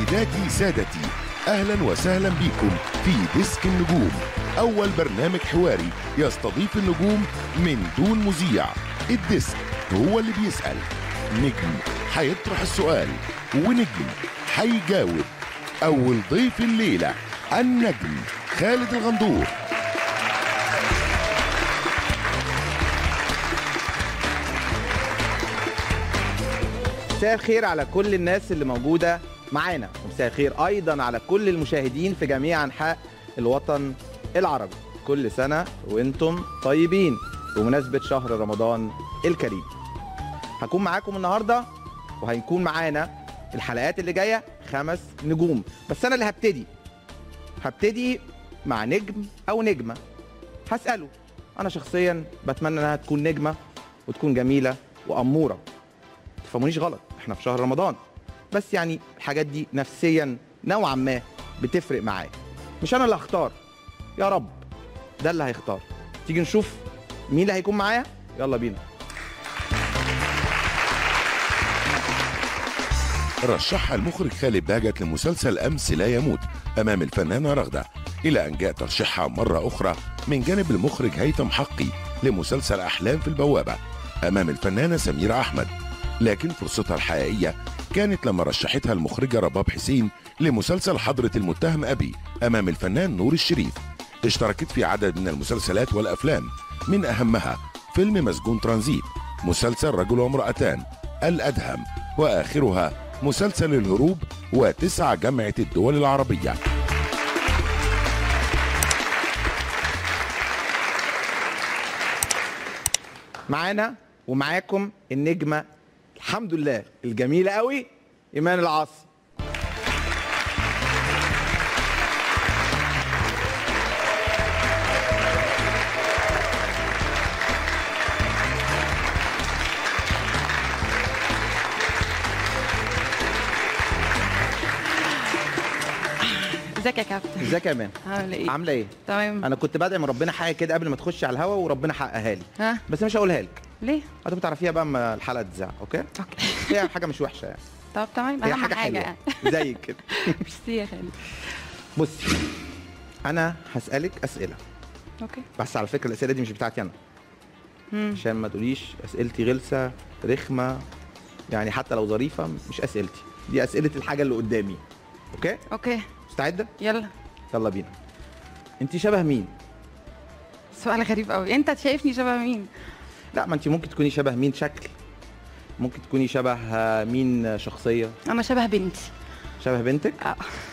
سيداتي سادتي اهلا وسهلا بكم في ديسك النجوم اول برنامج حواري يستضيف النجوم من دون مذيع الديسك هو اللي بيسال نجم هيطرح السؤال ونجم هيجاوب اول ضيف الليله النجم خالد الغندور مساء الخير على كل الناس اللي موجودة معانا ومساء الخير أيضا على كل المشاهدين في جميع أنحاء الوطن العربي كل سنة وانتم طيبين بمناسبة شهر رمضان الكريم هكون معاكم النهاردة وهيكون معانا الحلقات اللي جاية خمس نجوم بس أنا اللي هبتدي هبتدي مع نجم أو نجمة هسأله أنا شخصيا بتمنى إنها تكون نجمة وتكون جميلة وأمورة تفهمونيش غلط احنا في شهر رمضان بس يعني الحاجات دي نفسيا نوعا ما بتفرق معايا مش انا اللي هختار يا رب ده اللي هيختار تيجي نشوف مين اللي هيكون معايا يلا بينا رشحها المخرج خالد باجت لمسلسل أمس لا يموت أمام الفنانة رغدة إلى أن جاء ترشيحها مرة أخرى من جانب المخرج هيثم حقي لمسلسل أحلام في البوابة أمام الفنانة سميرة أحمد لكن فرصتها الحقيقية كانت لما رشحتها المخرجة رباب حسين لمسلسل حضرة المتهم أبي أمام الفنان نور الشريف اشتركت في عدد من المسلسلات والأفلام من أهمها فيلم مسجون ترانزيت مسلسل رجل وامرأتان الأدهم وآخرها مسلسل الهروب وتسع جامعة الدول العربية معانا ومعاكم النجمة الحمد لله الجميلة قوي إيمان العاصي ازيك يا كابتن ازيك يا ايمان عامل ايه عامله ايه تمام انا كنت بدعي من ربنا حاجه كده قبل ما تخشي على الهوا وربنا حققها لي ها بس مش هقولها لك ليه هتبقى تعرفيها بقى اما الحلقه تذاع اوكي اوكي هي حاجه مش وحشه يعني طب تمام هي اهم حاجه حاجه, حلوه يعني زيك كده ميرسي يا خالد بصي انا هسالك اسئله اوكي بس على فكره الاسئله دي مش بتاعتي انا مم. عشان ما تقوليش اسئلتي غلسه رخمه يعني حتى لو ظريفه مش اسئلتي دي اسئله الحاجه اللي قدامي اوكي اوكي مستعده يلا يلا بينا انت شبه مين سؤال غريب قوي انت شايفني شبه مين لا ما انت ممكن تكوني شبه مين شكل ممكن تكوني شبه آه، مين شخصيه انا شبه بنتي شبه بنتك اه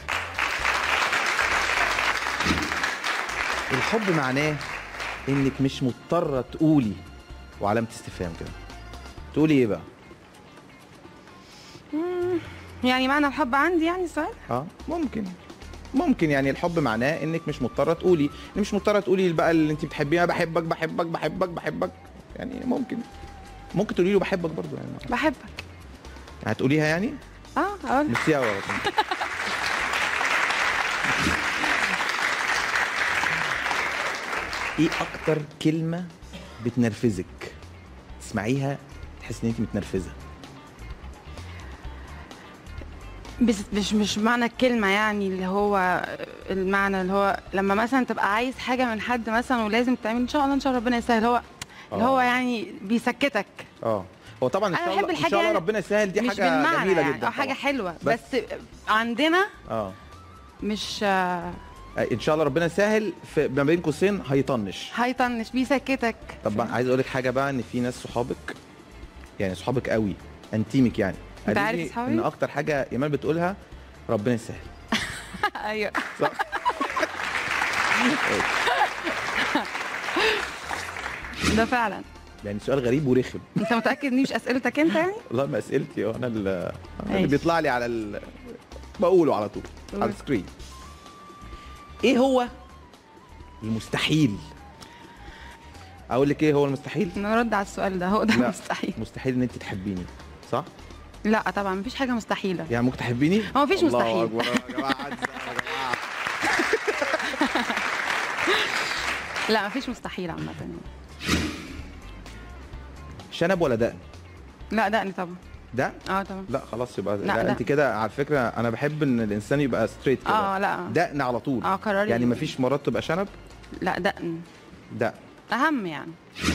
الحب معناه انك مش مضطره تقولي وعلامه استفهام كده تقولي ايه بقى يعني معنى الحب عندي يعني سؤال اه ممكن ممكن يعني الحب معناه انك مش مضطره تقولي إن مش مضطره تقولي بقى اللي انت بتحبيه بحبك بحبك بحبك بحبك يعني ممكن ممكن تقولي له بحبك برضو يعني بحبك هتقوليها يعني اه اقول ميرسي قوي ايه اكتر كلمه بتنرفزك تسمعيها تحس ان انت متنرفزه بس مش مش معنى الكلمة يعني اللي هو المعنى اللي هو لما مثلا تبقى عايز حاجة من حد مثلا ولازم تعمل ان شاء الله ان شاء الله ربنا يسهل هو اللي هو آه. يعني بيسكتك اه هو طبعا ان أنا شاء بحب الله ان الحاجة شاء الله يعني ربنا يسهل دي مش حاجه بالمعنى جميله يعني جدا او حاجة طبعاً. حلوة بس- بس, عندنا اه مش آه، ان شاء الله ربنا يسهل في ما بين قوسين هيطنش هيطنش بيسكتك طب بقى عايز اقول لك حاجه بقى ان في ناس صحابك يعني صحابك قوي انتيمك يعني أنت قالوا عارف لي صحابي؟ ان اكتر حاجه ايمان بتقولها ربنا يسهل ايوه صح ده فعلا يعني سؤال غريب ورخم انت متاكد ان دي مش اسئلتك انت يعني والله ما اسئلتي اه انا ال- أنا اللي ماشي. بيطلع لي على ال... بقوله على طول قول. على السكرين ايه هو المستحيل اقول لك ايه هو المستحيل نرد على السؤال ده هو ده لا. مستحيل مستحيل ان انت تحبيني صح لا طبعا مفيش حاجه مستحيله يعني ممكن تحبيني هو مفيش الله مستحيل. أكبر. يا جماعه عدى يا جماعه لا مفيش مستحيل عامه يعني. شنب ولا دقن لا دقني طبعا ده اه طبعا لا خلاص يبقى لا، لا, ده. انت كده على فكره انا بحب ان الانسان يبقى ستريت كده اه لا دقن على طول اه قراري يعني مفيش مرات تبقى شنب لا دقن ده اهم يعني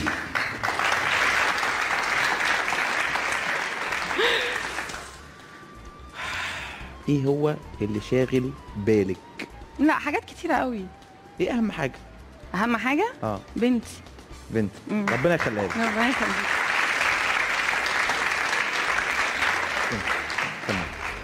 ايه هو اللي شاغل بالك لا حاجات كتيره قوي ايه اهم حاجه اهم حاجه اه بنتي بنت مم. ربنا يخليها لك ربنا يخليك تمام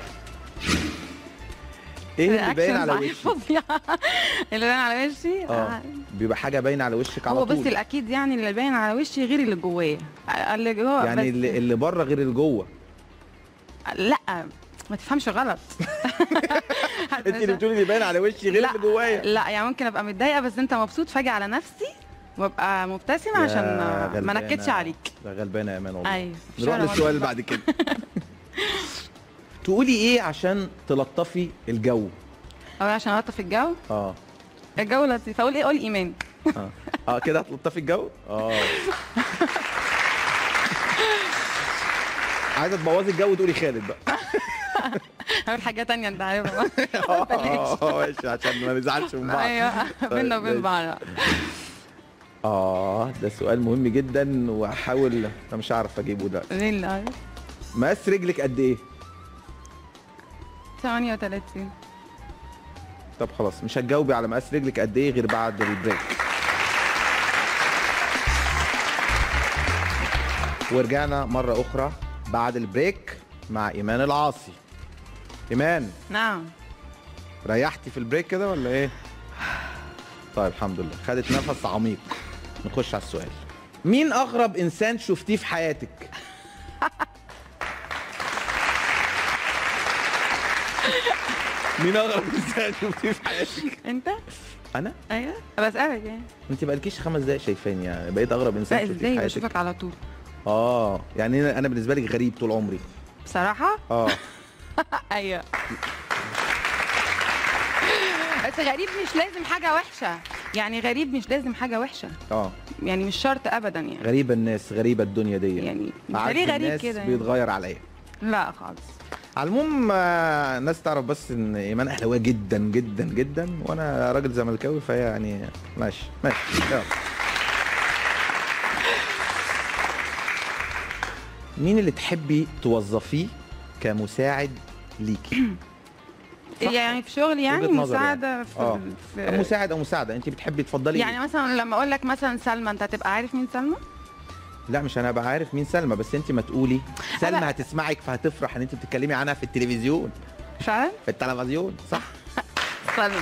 ايه اللي باين على الرياكشن وشك فظيعة. اللي باين على وشي اه آه. بيبقى حاجه باينه على وشك على هو طول بس الاكيد يعني اللي باين على وشي غير اللي جوايا اللي جوه يعني بس اللي, اللي بره غير اللي جوه لا ما تفهمش غلط انت اللي بتقولي اللي باين على وشي غير لا. اللي جوايا لا يعني ممكن ابقى متضايقه بس انت مبسوط فاجي على نفسي وابقى مبتسمه عشان يا آه، ما غلبانة. نكدش عليك ده غلبانه يا امان والله ايوه نروح شكراً للسؤال اللي والله. بعد كده تقولي ايه عشان تلطفي الجو أو عشان الطف الجو اه الجو لطيف اقول ايه اقول ايمان اه اه كده هتلطفي الجو اه عايزه تبوظي الجو تقولي خالد بقى اقول حاجه تانية انت عارفها اه ماشي عشان ما نزعلش من بعض ايوه بينا وبين ماشي. بعض اه ده سؤال مهم جدا وهحاول انا مش هعرف اجيبه ده ليه لا مقاس رجلك قد ايه 38 طب خلاص مش هتجاوبي على مقاس رجلك قد ايه غير بعد البريك ورجعنا مرة أخرى بعد البريك مع إيمان العاصي إيمان نعم ريحتي في البريك كده ولا إيه؟ طيب الحمد لله خدت نفس عميق نخش على السؤال مين أغرب إنسان شفتيه في حياتك؟ مين أغرب إنسان شفتيه في حياتك؟ انت أنا؟ ايوه بسالك يعني انت بقالكيش خمس دقايق شايفاني يعني بقيت اغرب انسان لا شفتيه في ازاي حياتك بشوفك على طول اه يعني انا أنا بالنسبه لك غريب طول عمري بصراحه اه ايوه بس غريب مش لازم حاجه وحشه يعني غريب مش لازم حاجه وحشه اه يعني مش شرط ابدا يعني غريبه الناس غريبه الدنيا دي يعني انت عارف ليه غريب الناس كده يعني؟ بيتغير عليا لا خالص على العموم آه، الناس تعرف بس ان ايمان اهلاويه جدا جدا جدا وانا راجل زملكاوي فهي يعني ماشي ماشي يلا. مين اللي تحبي توظفيه كمساعد ليكي؟ صح. يعني في شغل يعني وجهة نظر مساعده في, آه. في مساعد او مساعده انت بتحبي تفضلي يعني مثلا لما اقول لك مثلا سلمى انت هتبقى عارف مين سلمى؟ لا مش انا بقى عارف مين سلمى بس انت ما تقولي سلمى لا. هتسمعك فهتفرح ان انت بتتكلمي عنها في التلفزيون فعلا في التلفزيون صح سلمى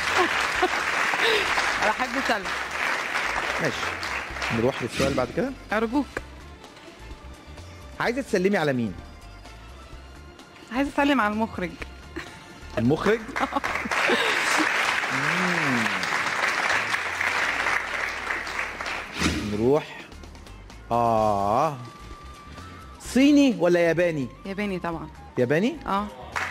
انا بحب سلمى ماشي نروح للسؤال بعد كده ارجوك عايزه تسلمي على مين عايزه اسلم على المخرج المخرج مم. نروح اه صيني ولا ياباني ياباني طبعا ياباني اه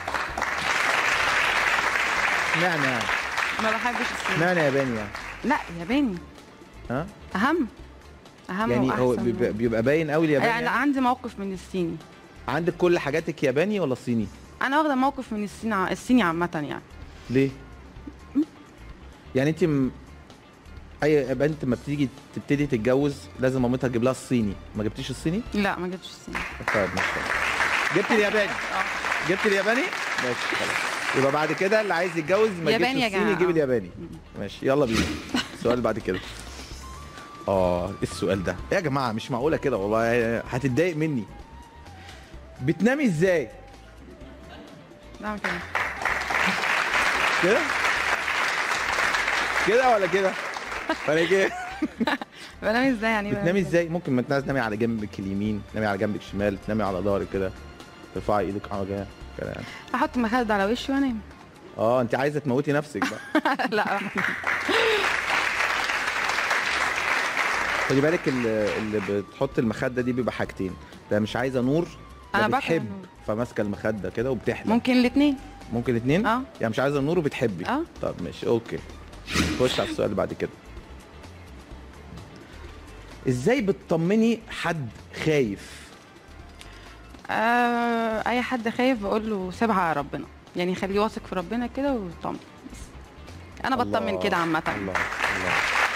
اشمعنى يعني ما بحبش الصين اشمعنى ياباني يعني لا ياباني ها اهم اهم يعني هو وأحسن. بيبقى, بيبقى باين قوي الياباني يعني يعني؟ عندي موقف من الصيني عندك كل حاجاتك ياباني ولا صيني انا واخده موقف من الصين ع- الصيني عامه يعني ليه يعني انت م... اي بنت ما بتيجي تبتدي تتجوز لازم مامتها تجيب لها الصيني ما جبتيش الصيني لا ما جبتش الصيني طيب ماشي جبت الياباني اه جبت الياباني ماشي خلاص يبقى بعد كده اللي عايز يتجوز ما يجيبش ياباني يا الصيني جماعة. يجيب آه. الياباني ماشي يلا بينا السؤال بعد كده اه ايه السؤال ده يا جماعه مش معقوله كده والله هتتضايق مني بتنامي ازاي بعمل كده كده كده ولا كده ولا كده بنام ازاي يعني بتنامي ازاي ممكن ما تنامي على جنبك اليمين تنامي على جنبك الشمال تنامي على ظهرك كده ترفعي ايدك على جنب كده يعني احط مخدة على وشي وانام اه انت عايزه تموتي نفسك بقى لا خدي بالك اللي, اللي بتحط المخده دي بيبقى حاجتين ده مش عايزه نور أنا ده بكره بتحب النور. فماسكه المخده كده وبتحلم ممكن الاثنين ممكن اتنين اه يعني مش عايزه النور وبتحبي اه طب ماشي اوكي خش على السؤال اللي بعد كده ازاي بتطمني حد خايف آه اي حد خايف بقول له سيبها على ربنا يعني خليه واثق في ربنا كده وطمن بس انا بطمن الله، كده عامه الله الله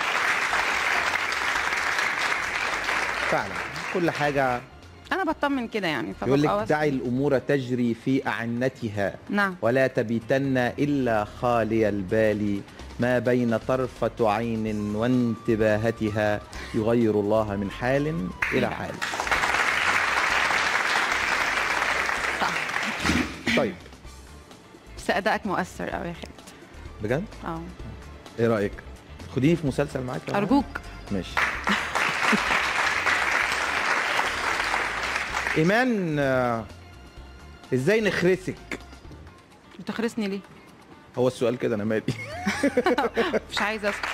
فعلا كل حاجه انا بطمن كده يعني يقول فببقى لك واثق. دعي الامور تجري في اعنتها نعم ولا تبيتن الا خالي البال ما بين طرفة عين وانتباهتها يغير الله من حال إلى حال صح طيب بس ادائك مؤثر قوي يا خالد بجد اه ايه رأيك خديني في مسلسل معاك يا ارجوك ماشي ايمان آه، ازاي نخرسك بتخرسني ليه هو السؤال كده انا مالي مش عايزه اسكت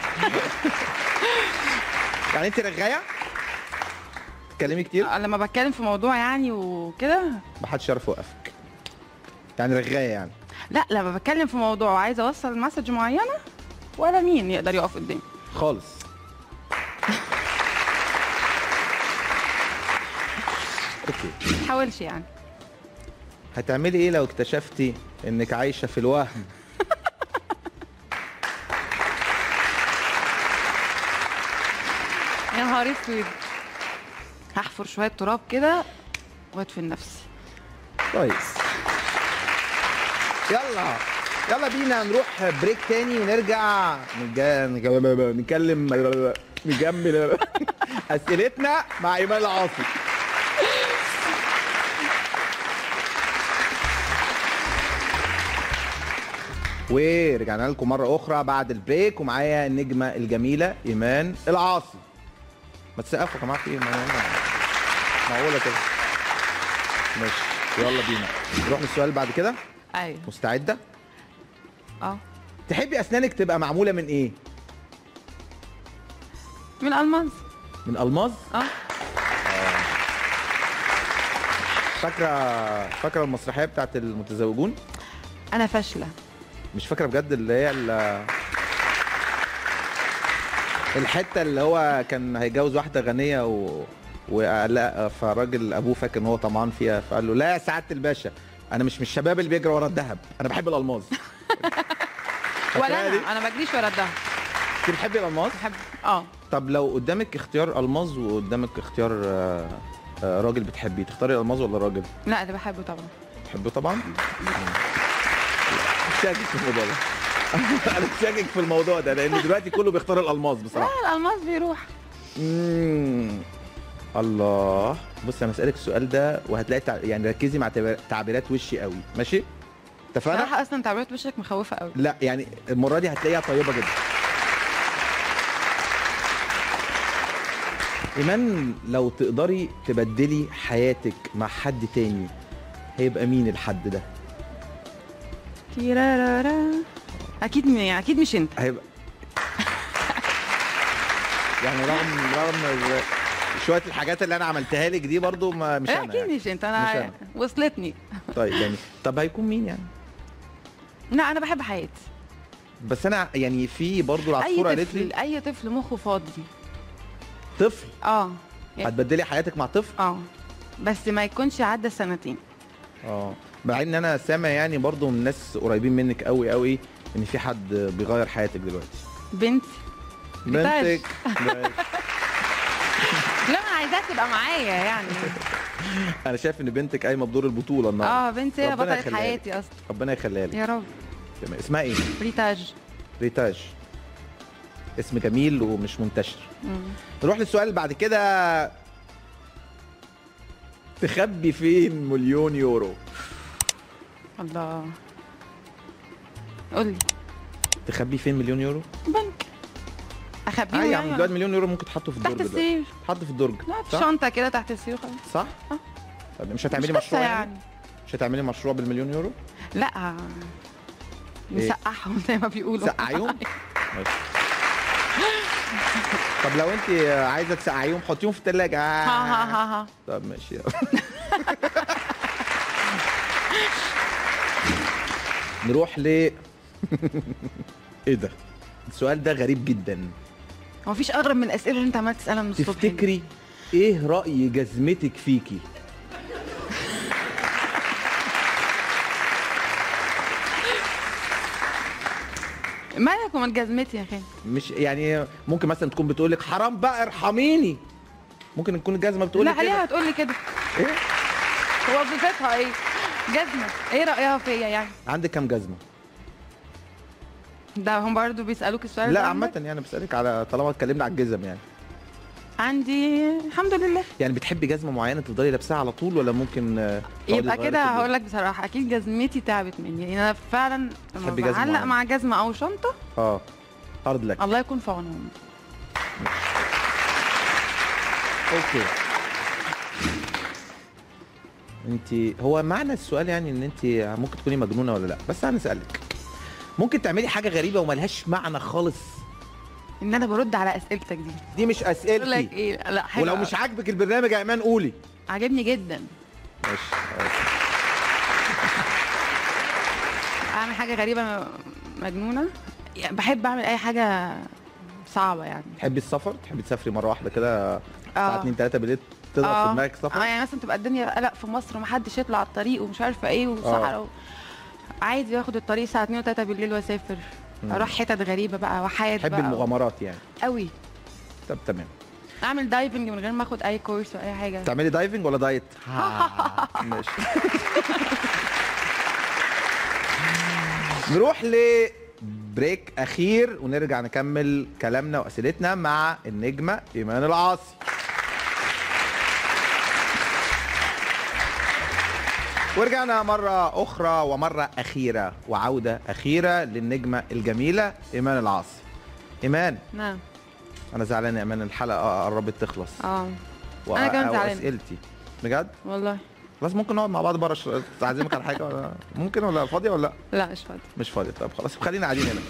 يعني انت رغايه تتكلمي كتير آه، لما بتكلم في موضوع يعني وكده محدش يعرف يوقفك يعني رغايه يعني لا لما بتكلم في موضوع وعايزه اوصل مسج معينه ولا مين يقدر يقف قدامي خالص اوكي ما تحاولش يعني هتعملي ايه لو اكتشفتي انك عايشه في الوهم يا نهار اسود هحفر شويه تراب كده وادفن نفسي كويس يلا يلا بينا نروح بريك تاني ونرجع نجا... نجا... نتكلم نكمل اسئلتنا مع ايمان العاصي ورجعنا لكم مرة أخرى بعد البريك ومعايا النجمة الجميلة إيمان العاصي ما تسقفوا يا جماعة في إيه؟ ما- معقولة كده ماشي يلا بينا نروح للسؤال بعد كده ايوه مستعدة؟ اه تحبي أسنانك تبقى معمولة من إيه؟ من الماس من ألماظ؟ اه فاكرة فاكرة المسرحية بتاعت المتزوجون؟ انا فاشله مش فاكرة بجد اللي هي ال- الحتة اللي هو كان هيتجوز واحدة غنية و ولا فالراجل ابوه فاكر ان هو طمعان فيها فقال له لا يا سعاده الباشا انا مش من الشباب اللي بيجري ورا الذهب انا بحب الالماظ ولا فاكراها دي؟ انا انا بجريش ورا الدهب انت بتحبي الالماظ بحب اه طب لو قدامك اختيار الماظ وقدامك اختيار آه، آه، راجل بتحبيه تختاري الالماظ ولا الراجل لا اللي بحبه طبعا تحبيه طبعا شاكك في الموضوع ده انا شاكك في الموضوع ده لان دلوقتي كله بيختار الالماظ بصراحه لا الالماس بيروح مم. الله بص انا اسالك السؤال ده وهتلاقي تع... يعني ركزي مع تعبير- تعبيرات وشي قوي ماشي اتفقنا صراحه اصلا تعبيرات وشك مخوفه قوي لا يعني المره دي هتلاقيها طيبه جدا ايمان لو تقدري تبدلي حياتك مع حد تاني هيبقى مين الحد ده تيرارارا. اكيد م- اكيد مش انت هيبقى يعني رغم رغم ال- شويه الحاجات اللي انا عملتها لك دي برضو ما مش انا اكيد يعني. مش انت مش انا أنا. وصلتني طيب يعني طب هيكون مين يعني لا انا بحب حياتي بس انا يعني في برضو اي العصفوره قالت لي طفل اي طفل مخه فاضي طفل اه هتبدلي حياتك مع طفل اه بس ما يكونش عدى سنتين اه مع ان انا سامع يعني برضو من ناس قريبين منك قوي قوي ان في حد بيغير حياتك دلوقتي بنتي بتاعت- بنتك لا انا عايزاها تبقى معايا يعني انا شايف ان بنتك قايمه بدور البطوله النهارده اه بنتي هي ربنا بطلة يخليها حياتي اصلا ربنا يخليها لك يا رب تمام. اسمها ايه ريتاج ريتاج اسم جميل ومش منتشر مم. نروح للسؤال اللي بعد كده تخبي فين مليون يورو الله قول لي تخبي فين مليون يورو بنك اخبيه اه يا عم يعني دلوقتي مليون يورو ممكن تحطه في تحت الدرج دلوقتي السرير تحط في الدرج لا في صح شنطه كده تحت السرير خلاص صح آه. طب مش هتعملي مش قصة مشروع يعني يعني مش هتعملي مشروع بالمليون يورو لا إيه؟ نسقعهم زي ما بيقولوا سقعيهم ماشي. طب لو انت عايزه تسقعيهم حطيهم في الثلاجه ها ها ها ها طب ماشي يلا. نروح ل ايه ده السؤال ده غريب جدا هو مفيش اغرب من الاسئله اللي انت عمال تسالها من الصبح تفتكري ايه راي جزمتك فيكي مالك ومال جزمتي يا خالد مش يعني ممكن مثلا تكون بتقول لك حرام بقى ارحميني ممكن تكون الجزمه بتقول لا لك كده عليها هتقول لي كده ايه هو وظيفتها ايه جزمه ايه رايها فيا يعني عندك كام جزمه ده هم برضو بيسالوك السؤال لا ده عامه عندك؟ يعني بسالك على طالما اتكلمنا على الجزم يعني عندي الحمد لله يعني بتحبي جزمه معينه تفضلي لابساها على طول ولا ممكن آه، تقعدي يبقى تغيري كده في الجزم؟ هقول لك بصراحه اكيد جزمتي تعبت مني يعني انا فعلا لما تحبي جزمة بعلق معينة. مع جزمه او شنطه اه هارد لك الله يكون في عونهم اوكي انت هو معنى السؤال يعني ان انت ممكن تكوني مجنونه ولا لا بس انا اسالك ممكن تعملي حاجه غريبه وملهاش معنى خالص ان انا برد على اسئلتك دي دي مش اقول لك اسئلتي ايه لا حلو ولو مش عاجبك البرنامج يا ايمان قولي عاجبني جدا ماشي اعمل حاجه غريبه مجنونه يعني بحب اعمل اي حاجه صعبه يعني تحبي السفر تحبي تسافري مره واحده كده الساعه اه 2 3 بالليل تضرب في اه دماغك سفر اه يعني مثلا تبقى الدنيا قلق في مصر ومحدش يطلع على الطريق ومش عارفه ايه وصحراء و... عادي اخد الطريق الساعه 2 و3 بالليل واسافر مم. اروح حتت غريبه بقى وحياه تحبي بقى المغامرات يعني قوي طب تمام اعمل دايفنج من غير ما اخد اي كورس ولا اي حاجه تعملي دايفنج ولا دايت ماشي نروح لبريك اخير ونرجع نكمل كلامنا واسئلتنا مع النجمه ايمان العاصي ورجعنا مرة أخرى ومرة أخيرة وعودة أخيرة للنجمة الجميلة إيمان العاصي إيمان نعم أنا زعلان يا إيمان الحلقة قربت تخلص اه وأ- أنا كمان زعلانة. وأسئلتي بجد؟ والله خلاص ممكن نقعد مع بعض بره ش- تعزمك على حاجه ولا ممكن ولا فاضيه ولا لا لا مش فاضي مش فاضيه طب خلاص خلينا قاعدين هنا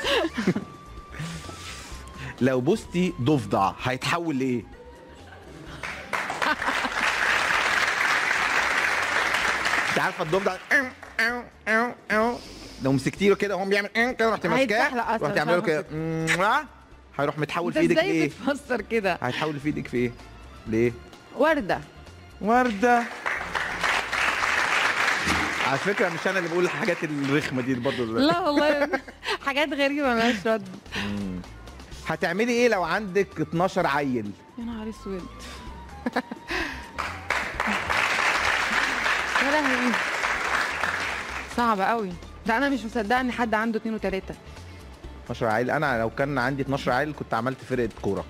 لو بوستي ضفدع هيتحول لايه انت عارفه الضفدع لو مسكتيه كده وهو بيعمل كده رحت هيتزحلق ماسكاه أصلاً، رحت مش عامله له عارفة كده هيروح متحول انت في ايدك ازاي لايه بتفسر كده هيتحول في ايدك في ايه ليه ورده وردة على فكرة مش أنا اللي بقول الحاجات الرخمة دي برضه دلوقتي. لا والله حاجات غريبه مالهاش رد مم. هتعملي إيه لو عندك 12 عيل؟ يا نهار اسود يا لهوي صعبة قوي ده انا مش مصدقه ان حد عنده اتنين وتلاته 12 عيل أنا لو كان عندي 12 عيل كنت عملت فرقة كورة.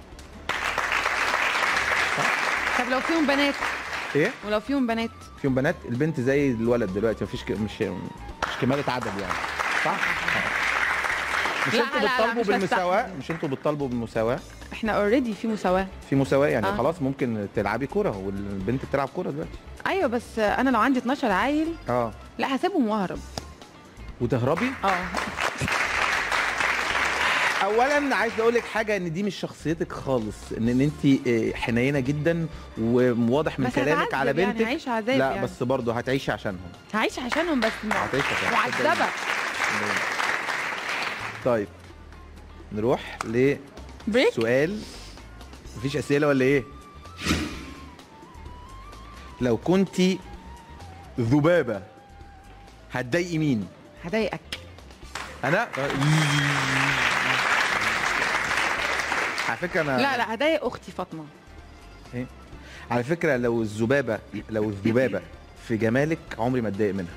طب لو فيهم بنات إيه؟ ولو فيهم بنات فيهم بنات البنت زي الولد دلوقتي مفيش ك... مش مش كمالة عدد يعني. صح؟ مش لا، انتوا لا، لا، بتطالبوا مش بالمساواة؟ هستحمل. مش انتوا بتطالبوا بالمساواة؟ احنا اوريدي في مساواه في مساواة يعني آه. خلاص ممكن تلعبي كورة والبنت بتلعب كورة دلوقتي. ايوه بس انا لو عندي 12 عيل اه لا هسيبهم واهرب وتهربي؟ اه اولا عايز اقول لك حاجه ان دي مش شخصيتك خالص ان, إن انت آه، حنينه جدا وواضح من بس كلامك هتعذب على يعني، بنتك هعيش عذاب لا يعني. بس برضه هتعيشي عشانهم هعيش عشانهم بس هتعيشي عشانهم معذبه طيب نروح بريك لسؤال مفيش اسئله ولا ايه لو كنتي ذبابه هتضايقي مين هضايقك انا على فكره انا لا لا هضايق اختي فاطمه إيه؟ على فكره لو الذبابه لو الذبابه في جمالك عمري ما اتضايق منها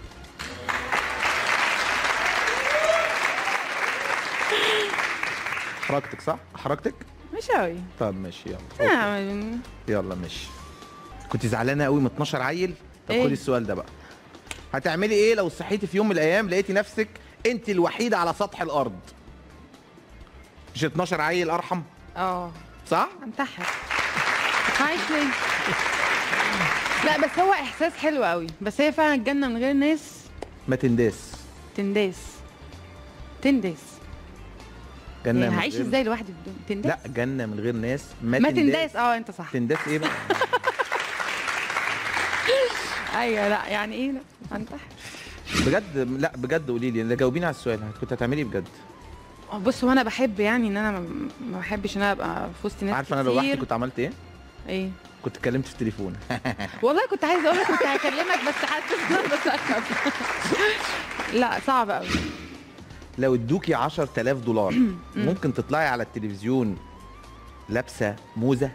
حركتك صح حركتك مش قوي طب ماشي يلا أوكي. نعم يلا ماشي كنت زعلانه قوي من 12 عيل طب إيه؟ خدي السؤال ده بقى هتعملي ايه لو صحيتي في يوم من الايام لقيتي نفسك انت الوحيده على سطح الارض مش 12 عيل ارحم اه صح انتحر عايش ليه لا بس هو احساس حلو قوي بس هي فعلا الجنه من غير ناس ما تنداس تنداس تنداس جنه يعني من هعيش غير- ازاي لوحدي في الدنيا تنداس لا جنه من غير ناس ما, ما تنداس اه انت صح تنداس ايه بقى ايوه لا يعني ايه لا انتحر بجد لا بجد قولي لي لا جاوبيني على السؤال كنت هتعملي إيه بجد بص هو انا بحب يعني ان انا ما ما بحبش ان انا ابقى في وسط ناس عارفه انا لو لوحدي كتير. كنت عملت ايه ايه كنت اتكلمت في التليفون والله كنت عايزه اقول لك كنت هكلمك بس حاسس ان انا بسخف لا صعب قوي لو ادوكي 10000 دولار ممكن تطلعي على التلفزيون لابسه موزه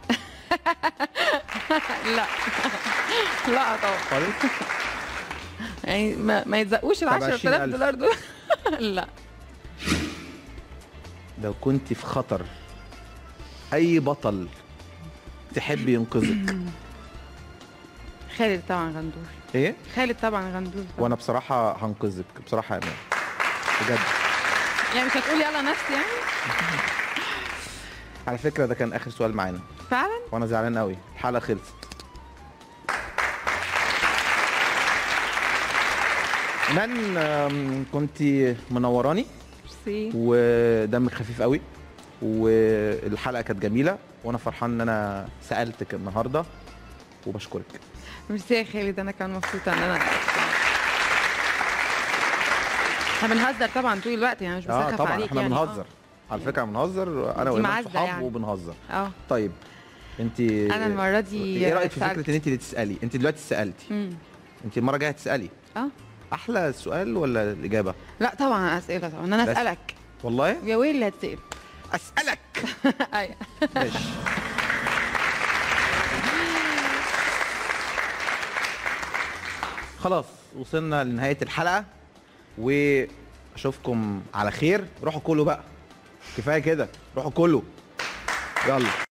لا لا طبعا خالص يعني ما, ما يتزقوش ال طب 10000 20,000. دولار دول لا لو كنت في خطر اي بطل تحب ينقذك خالد طبعا غندور ايه خالد طبعا غندور طبعاً. وانا بصراحه هنقذك بصراحه يا امان بجد يعني مش هتقول يلا نفسي يعني على فكره ده كان اخر سؤال معانا فعلا وانا زعلان قوي الحلقه خلصت ايمان آم، كنت منوراني ميرسي ودمك خفيف قوي والحلقه كانت جميله وانا فرحان ان انا سالتك النهارده وبشكرك ميرسي يا خالد انا كمان مبسوطه ان انا احنا بنهزر طبعا طول الوقت يعني مش اه بسخف طبعا عليك احنا يعني بنهزر على فكره بنهزر انا دي وايمان معزة صحاب يعني. وبنهزر اه اه طيب انت انا المره دي ايه رايك في سألت. فكره ان انت اللي تسالي انت دلوقتي سالتي مم. انت المره الجايه هتسالي اه احلى السؤال ولا الاجابه لا طبعا اسئله طبعا انا بس. اسالك والله يا ويل اللي هتسال اسالك ايوه ماشي خلاص وصلنا لنهايه الحلقه واشوفكم على خير روحوا كلوا بقى كفايه كده روحوا كلوا يلا